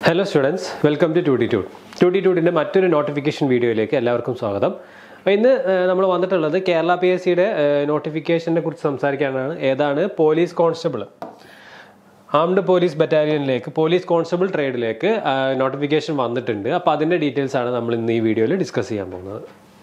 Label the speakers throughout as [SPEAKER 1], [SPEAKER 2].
[SPEAKER 1] hello students welcome to two D two two D ടൂഡിൻ്റെ മറ്റൊരു notification വീഡിയോയിലേക്ക് എല്ലാവർക്കും സ്വാഗതം അപ്പോൾ ഇന്ന് നമ്മൾ വന്നിട്ടുള്ളത് കേരള പി എസ് സിയുടെ നോട്ടിഫിക്കേഷനെ കുറിച്ച് സംസാരിക്കാനാണ് ഏതാണ് പോലീസ് കോൺസ്റ്റബിൾ ആംഡ് പോലീസ് ബറ്റാലിയനിലേക്ക് പോലീസ് കോൺസ്റ്റബിൾ ട്രേഡിലേക്ക് നോട്ടിഫിക്കേഷൻ വന്നിട്ടുണ്ട് അപ്പോൾ അതിൻ്റെ ഡീറ്റെയിൽസ് ആണ് നമ്മൾ ഇന്ന് ഈ വീഡിയോയിൽ ഡിസ്കസ് ചെയ്യാൻ പോകുന്നത്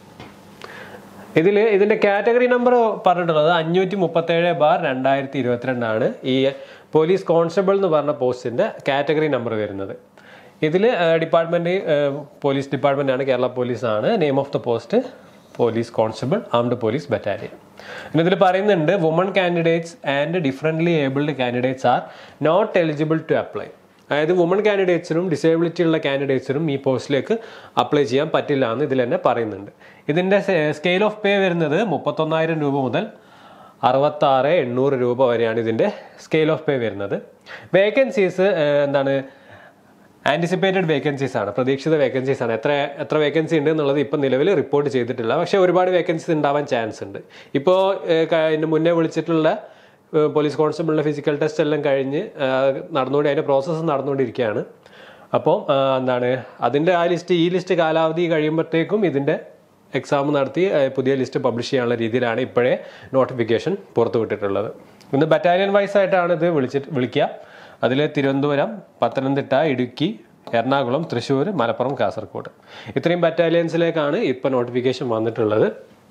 [SPEAKER 1] ഇതിൽ ഇതിന്റെ കാറ്റഗറി നമ്പർ പറഞ്ഞിട്ടുള്ളത് അഞ്ഞൂറ്റി മുപ്പത്തേഴ് ബാർ രണ്ടായിരത്തി ഇരുപത്തിരണ്ടാണ് ഈ പോലീസ് കോൺസ്റ്റബിൾ എന്ന് പറഞ്ഞ പോസ്റ്റിന്റെ കാറ്റഗറി നമ്പർ വരുന്നത് ഇതിൽ ഡിപ്പാർട്ട്മെന്റ് പോലീസ് ഡിപ്പാർട്ട്മെന്റ് ആണ് കേരള പോലീസ് ആണ് name of the post police constable armed police battalion പിന്നെ ഇതിൽ പറയുന്നുണ്ട് woman candidates and differently abled candidates are not eligible to apply അതായത് വുമൺ കാൻഡിഡേറ്റ്സിനും ഡിസേബിലിറ്റി ഉള്ള കാൻഡിഡേറ്റ്സിനും ഈ പോസ്റ്റിലേക്ക് അപ്ലൈ ചെയ്യാൻ പറ്റില്ല എന്ന് ഇതിൽ തന്നെ പറയുന്നുണ്ട് ഇതിൻ്റെ സ്കെയിൽ ഓഫ് പേ വരുന്നത് മുപ്പത്തൊന്നായിരം രൂപ മുതൽ അറുപത്താറ് എണ്ണൂറ് രൂപ വരെയാണ് ഇതിൻ്റെ സ്കെയിൽ ഓഫ് പേ വരുന്നത് വേക്കൻസീസ് എന്താണ് ആൻറ്റിസിപ്പേറ്റഡ് വേക്കൻസീസ് ആണ് പ്രതീക്ഷിത വേക്കൻസീസ് ആണ് എത്ര എത്ര വേക്കൻസി ഉണ്ട് എന്നുള്ളത് ഇപ്പം നിലവിൽ റിപ്പോർട്ട് ചെയ്തിട്ടില്ല പക്ഷേ ഒരുപാട് വേക്കൻസീസ് ഉണ്ടാവാൻ ചാൻസ് ഉണ്ട് ഇപ്പോൾ ഇതിന് മുന്നേ വിളിച്ചിട്ടുള്ള ഏഹ് പോലീസ് കോൺസ്റ്റബിളിൻ്റെ ഫിസിക്കൽ ടെസ്റ്റ് എല്ലാം കഴിഞ്ഞ് ആഹ് നടന്നുകൊണ്ട് അതിൻ്റെ പ്രോസസ്സ് നടന്നുകൊണ്ടിരിക്കുകയാണ് അപ്പോൾ ആഹ് എന്താണ് അതിൻ്റെ ആ ലിസ്റ്റ് ഈ ലിസ്റ്റ് കാലാവധി കഴിയുമ്പോഴത്തേക്കും ഇതിൻ്റെ എക്സാം നടത്തി ആഹ് പുതിയ ലിസ്റ്റ് പബ്ലിഷ് ചെയ്യാനുള്ള രീതിയിലാണ് ഇപ്പോഴേ നോട്ടിഫിക്കേഷൻ പുറത്തുവിട്ടിട്ടുള്ളത് ഇന്ന് ബറ്റാലിയൻ വൈസ് ആയിട്ടാണ് ഇത് വിളിച്ചിട്ട് വിളിക്കുക അതിൽ തിരുവനന്തപുരം പത്തനംതിട്ട ഇടുക്കി എറണാകുളം തൃശ്ശൂർ മലപ്പുറം കാസർഗോഡ് ഇത്രയും ബറ്റാലിയൻസിലേക്കാണ് ഇപ്പോൾ നോട്ടിഫിക്കേഷൻ വന്നിട്ടുള്ളത്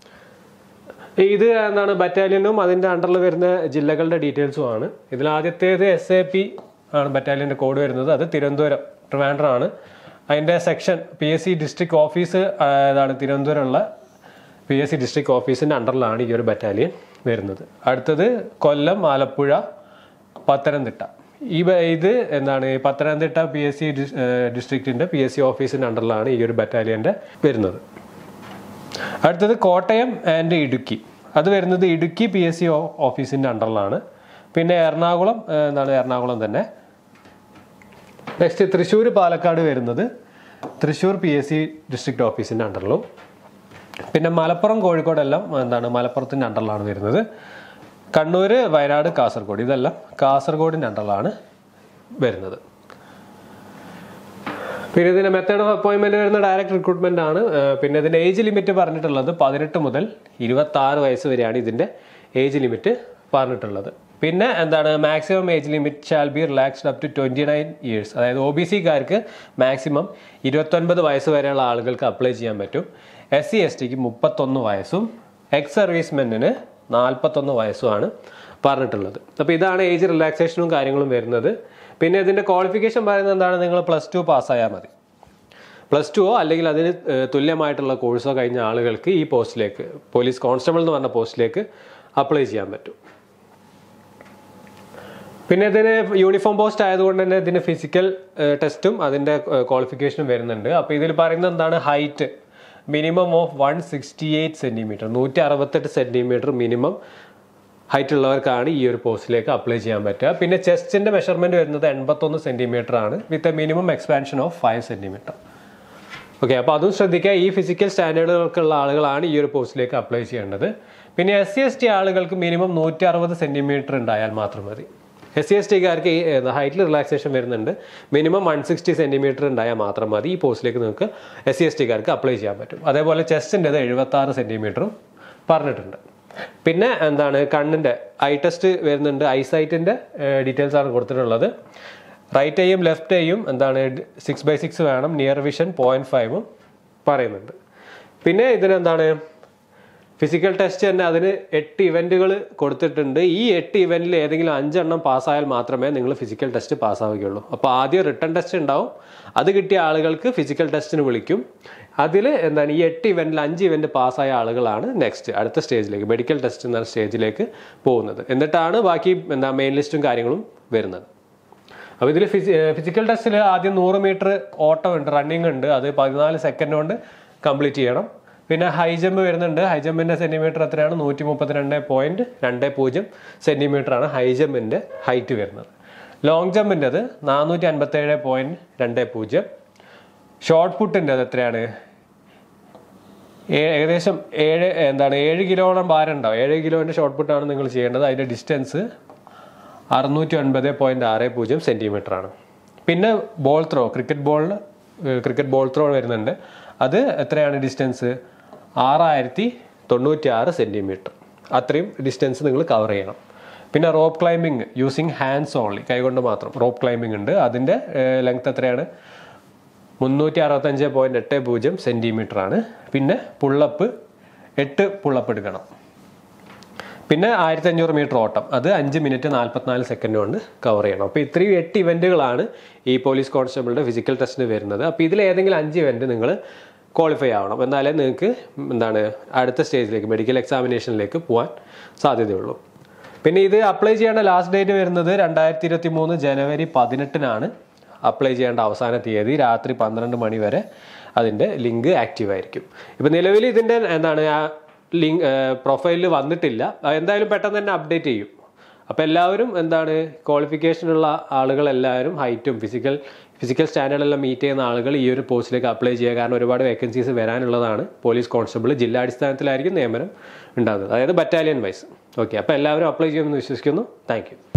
[SPEAKER 1] ഇത് എന്താണ് ബറ്റാലിയനും അതിൻ്റെ അണ്ടറിൽ വരുന്ന ജില്ലകളുടെ ഡീറ്റെയിൽസും ആണ് ഇതിൽ ആദ്യത്തേത് എസ് എ പി ആണ് ബറ്റാലിയൻ്റെ കോഡ് വരുന്നത് അത് തിരുവനന്തപുരം ട്രിവാൻഡ്രം ആണ് അതിൻ്റെ section P S C district office ഇതാണ് തിരുവനന്തപുരമുള്ള പി എസ് സി ഡിസ്ട്രിക്ട് ഓഫീസിൻ്റെ അണ്ടറിലാണ് ഈ ഒരു ബറ്റാലിയൻ വരുന്നത് അടുത്തത് കൊല്ലം ആലപ്പുഴ പത്തനംതിട്ട ഈ ബ- ഇത് എന്താണ് പത്തനംതിട്ട പി എസ് സി ഡിസ്ട്രിക്റ്റിൻ്റെ പി എസ് സി ഓഫീസിൻ്റെ അണ്ടറിലാണ് ഈ ഒരു ബറ്റാലിയൻ്റെ വരുന്നത് അടുത്തത് കോട്ടയം ആൻഡ് ഇടുക്കി അത് വരുന്നത് ഇടുക്കി പി എസ് സി ഓഫീസിൻ്റെ അണ്ടറിലാണ് പിന്നെ എറണാകുളം ഏഹ്, എന്താണ് എറണാകുളം തന്നെ നെക്സ്റ്റ് തൃശ്ശൂർ പാലക്കാട് വരുന്നത് Thrissur P S C district ഓഫീസിൻ്റെ അണ്ടറിലും പിന്നെ മലപ്പുറം കോഴിക്കോടെല്ലാം എന്താണ് മലപ്പുറത്തിൻ്റെ അണ്ടറിലാണ് വരുന്നത് കണ്ണൂർ വയനാട് കാസർഗോഡ് ഇതെല്ലാം കാസർഗോഡിൻ്റെ അണ്ടറിലാണ് വരുന്നത് പിന്നെ ഇതിന്റെ മെത്തേഡ് ഓഫ് അപ്പോയിന്റ്മെന്റ് വരുന്ന ഡയറക്റ്റ് റിക്രൂട്ട്മെന്റ് ആണ് ഏഹ് പിന്നെ ഇതിന്റെ ഏജ് ലിമിറ്റ് പറഞ്ഞിട്ടുള്ളത് പതിനെട്ട് മുതൽ ഇരുപത്തി ആറ് വയസ്സ് വരെയാണ് ഇതിന്റെ ഏജ് ലിമിറ്റ് പറഞ്ഞിട്ടുള്ളത് പിന്നെ എന്താണ് maximum age limit shall be relaxed up to twenty nine years അതായത് ഒ ബി സിക്കാർക്ക് മാക്സിമം ഇരുപത്തൊൻപത് വയസ്സ് വരെയുള്ള ആളുകൾക്ക് അപ്ലൈ ചെയ്യാൻ പറ്റും എസ് സി എസ് ടിക്ക് മുപ്പത്തൊന്ന് വയസ്സും എക്സ് സർവീസ്മെന്റിന് നാൽപ്പത്തൊന്ന് വയസ്സുമാണ് പറഞ്ഞിട്ടുള്ളത് അപ്പോൾ ഇതാണ് ഏജ് റിലാക്സേഷനും കാര്യങ്ങളും വരുന്നത് പിന്നെ ഇതിൻ്റെ ക്വാളിഫിക്കേഷൻ പറയുന്നത് എന്താണ് നിങ്ങൾ പ്ലസ് ടു പാസ്സായാൽ മതി പ്ലസ് ടുവോ അല്ലെങ്കിൽ അതിന് ഏഹ്, തുല്യമായിട്ടുള്ള കോഴ്സോ കഴിഞ്ഞ ആളുകൾക്ക് ഈ പോസ്റ്റിലേക്ക് പോലീസ് കോൺസ്റ്റബിൾ എന്ന് പറഞ്ഞ പോസ്റ്റിലേക്ക് അപ്ലൈ ചെയ്യാൻ പറ്റും പിന്നെ ഇതിന് യൂണിഫോം പോസ്റ്റ് ആയതുകൊണ്ട് തന്നെ ഇതിന് ഫിസിക്കൽ ടെസ്റ്റും അതിൻ്റെ ക്വാളിഫിക്കേഷനും വരുന്നുണ്ട് അപ്പോൾ ഇതിൽ പറയുന്നത് എന്താണ് height minimum of one sixty eight centimetre നൂറ്റി അറുപത്തെട്ട് സെൻറ്റിമീറ്റർ മിനിമം ഹൈറ്റ് ഉള്ളവർക്കാണ് ഈ ഒരു പോസ്റ്റിലേക്ക് അപ്ലൈ ചെയ്യാൻ പറ്റുക പിന്നെ ചെസ്റ്റിൻ്റെ മെഷർമെൻറ്റ് വരുന്നത് എൺപത്തൊന്ന് സെൻറ്റിമീറ്റർ ആണ് with a minimum expansion of five centimetre okay അപ്പോൾ അതും ശ്രദ്ധിക്കുക ഈ ഫിസിക്കൽ സ്റ്റാൻഡേർഡുകൾക്കുള്ള ആളുകളാണ് ഈ ഒരു പോസ്റ്റിലേക്ക് അപ്ലൈ ചെയ്യേണ്ടത് പിന്നെ എസ് സി എസ് ടി ആളുകൾക്ക് മിനിമം നൂറ്റി അറുപത് സെൻറ്റിമീറ്റർ ഉണ്ടായാൽ മാത്രം മതി എസ് സി എസ് ടിക്കാർക്ക് ഈ ഹൈറ്റിൽ റിലാക്സേഷൻ വരുന്നുണ്ട് മിനിമം വൺ സിക്സ്റ്റി സെൻറ്റിമീറ്റർ ഉണ്ടായാൽ മാത്രം മതി ഈ പോസ്റ്റിലേക്ക് നിങ്ങൾക്ക് എസ് സി എസ് ടിക്കാർക്ക് അപ്ലൈ ചെയ്യാൻ പറ്റും അതേപോലെ ചെസ്റ്റിൻ്റെത് എഴുപത്തി ആറ് സെൻറ്റിമീറ്ററും പറഞ്ഞിട്ടുണ്ട് പിന്നെ എന്താണ് കണ്ണിൻ്റെ ഐ ടെസ്റ്റ് വരുന്നുണ്ട് ഐസൈറ്റിൻ്റെ ഡീറ്റെയിൽസ് ആണ് കൊടുത്തിട്ടുള്ളത് റൈറ്റ് ഐയും ലെഫ്റ്റ് ഐയും എന്താണ് സിക്സ് ബൈ സിക്സ് വേണം നിയർ വിഷൻ പോയിന്റ് ഫൈവും പറയുന്നുണ്ട് പിന്നെ ഇതിനെന്താണ് ഫിസിക്കൽ ടെസ്റ്റ് തന്നെ അതിന് എട്ട് ഇവന്റുകൾ കൊടുത്തിട്ടുണ്ട് ഈ എട്ട് ഇവന്റിൽ ഏതെങ്കിലും അഞ്ചെണ്ണം പാസ്സായാൽ മാത്രമേ നിങ്ങൾ ഫിസിക്കൽ ടെസ്റ്റ് പാസ്സാവുകയുള്ളൂ അപ്പോൾ ആദ്യം റിട്ടേൺ ടെസ്റ്റ് ഉണ്ടാവും അത് കിട്ടിയ ആളുകൾക്ക് ഫിസിക്കൽ ടെസ്റ്റിന് വിളിക്കും അതിൽ എന്താണ് ഈ എട്ട് ഇവന്റിൽ അഞ്ച് ഇവന്റ് പാസ്സായ ആളുകളാണ് നെക്സ്റ്റ് അടുത്ത സ്റ്റേജിലേക്ക് മെഡിക്കൽ ടെസ്റ്റ് എന്ന സ്റ്റേജിലേക്ക് പോകുന്നത് എന്നിട്ടാണ് ബാക്കി എന്താ മെയിൻ ലിസ്റ്റും കാര്യങ്ങളും വരുന്നത് അപ്പോൾ ഇതിൽ ഫിസി ഫിസിക്കൽ ടെസ്റ്റിൽ ആദ്യം നൂറ് മീറ്റർ ഓട്ടം ഉണ്ട് റണ്ണിങ് ഉണ്ട് അത് പതിനാല് സെക്കൻഡ് കൊണ്ട് കംപ്ലീറ്റ് ചെയ്യണം പിന്നെ ഹൈ ജമ്പ് വരുന്നുണ്ട് ഹൈ ജമ്പിൻ്റെ സെൻറ്റിമീറ്റർ എത്രയാണ് നൂറ്റി മുപ്പത്തിരണ്ട് പോയിൻറ്റ് രണ്ട് പൂജ്യം സെൻറ്റിമീറ്റർ ആണ് ഹൈ ജമ്പിൻ്റെ ഹൈറ്റ് വരുന്നത് ലോങ് ജമ്പിൻ്റെത് നാനൂറ്റി അൻപത്തേഴ് പോയിൻറ്റ് രണ്ട് പൂജ്യം ഷോർട്ട് പുട്ടിൻ്റെത് എത്രയാണ് ഏ- ഏകദേശം ഏഴ് എന്താണ് ഏഴ് കിലോളം ഭാരം ഉണ്ടാവും ഏഴ് കിലോൻ്റെ ഷോർട്ട് പുട്ടാണ് നിങ്ങൾ ചെയ്യേണ്ടത് അതിൻ്റെ ഡിസ്റ്റൻസ് അറുന്നൂറ്റി ഒൻപത് പോയിന്റ് ആറ് പൂജ്യം സെൻറ്റിമീറ്റർ ആണ് പിന്നെ ബോൾ ത്രോ ക്രിക്കറ്റ് ബോളിന് ക്രിക്കറ്റ് ബോൾ ത്രോ വരുന്നുണ്ട് അത് എത്രയാണ് ഡിസ്റ്റൻസ് ആറായിരത്തി തൊണ്ണൂറ്റി ആറ് സെൻറ്റിമീറ്റർ അത്രയും ഡിസ്റ്റൻസ് നിങ്ങൾ കവർ ചെയ്യണം പിന്നെ rope climbing using hands only കൈകൊണ്ട് മാത്രം റോപ്പ് ക്ലൈമ്പിംഗ് ഉണ്ട് അതിൻ്റെ ലെങ്ത് എത്രയാണ് മുന്നൂറ്റി അറുപത്തഞ്ച് പോയിന്റ് എട്ട് പൂജ്യം സെൻറ്റിമീറ്റർ ആണ് പിന്നെ പുള്ളപ്പ് എട്ട് പുള്ളപ്പ് എടുക്കണം പിന്നെ ആയിരത്തി അഞ്ഞൂറ് മീറ്റർ ഓട്ടം അത് അഞ്ച് മിനിറ്റ് നാൽപ്പത്തിനാല് സെക്കൻഡ് കൊണ്ട് കവർ ചെയ്യണം അപ്പോൾ ഇത്രയും എട്ട് ഇവൻറ്റുകളാണ് ഈ പോലീസ് കോൺസ്റ്റബിളിൻ്റെ ഫിസിക്കൽ ടെസ്റ്റിന് വരുന്നത് അപ്പോൾ ഇതിൽ ഏതെങ്കിലും അഞ്ച് ഇവൻറ്റ് നിങ്ങൾ ക്വാളിഫൈ ആവണം എന്നാലേ നിങ്ങൾക്ക് എന്താണ് അടുത്ത സ്റ്റേജിലേക്ക് മെഡിക്കൽ എക്സാമിനേഷനിലേക്ക് പോകാൻ സാധ്യതയുള്ളൂ പിന്നെ ഇത് അപ്ലൈ ചെയ്യേണ്ട ലാസ്റ്റ് ഡേറ്റ് വരുന്നത് രണ്ടായിരത്തി ഇരുപത്തി മൂന്ന് ജനുവരി പതിനെട്ടിനാണ് അപ്ലൈ ചെയ്യേണ്ട അവസാന തീയതി രാത്രി പന്ത്രണ്ട് മണി വരെ അതിൻ്റെ ലിങ്ക് ആക്റ്റീവ് ആയിരിക്കും ഇപ്പം നിലവിൽ ഇതിൻ്റെ എന്താണ് ആ ലിങ്ക് പ്രൊഫൈലിൽ വന്നിട്ടില്ല അത് എന്തായാലും പെട്ടെന്ന് തന്നെ അപ്ഡേറ്റ് ചെയ്യും അപ്പോൾ എല്ലാവരും എന്താണ് ക്വാളിഫിക്കേഷനുള്ള ആളുകളെല്ലാവരും ഹൈറ്റും ഫിസിക്കൽ ഫിസിക്കൽ സ്റ്റാൻഡേർഡെല്ലാം മീറ്റ് ചെയ്യുന്ന ആളുകൾ ഈ ഒരു പോസ്റ്റിലേക്ക് അപ്ലൈ ചെയ്യുക കാരണം ഒരുപാട് വേക്കൻസീസ് വരാനുള്ളതാണ് പോലീസ് കോൺസ്റ്റബിൾ ജില്ലാടിസ്ഥാനത്തിലായിരിക്കും നിയമനം ഉണ്ടാകുന്നത് അതായത് ബറ്റാലിയൻ വൈസ് ഓക്കെ അപ്പോൾ എല്ലാവരും അപ്ലൈ ചെയ്യുമെന്ന് വിശ്വസിക്കുന്നു താങ്ക്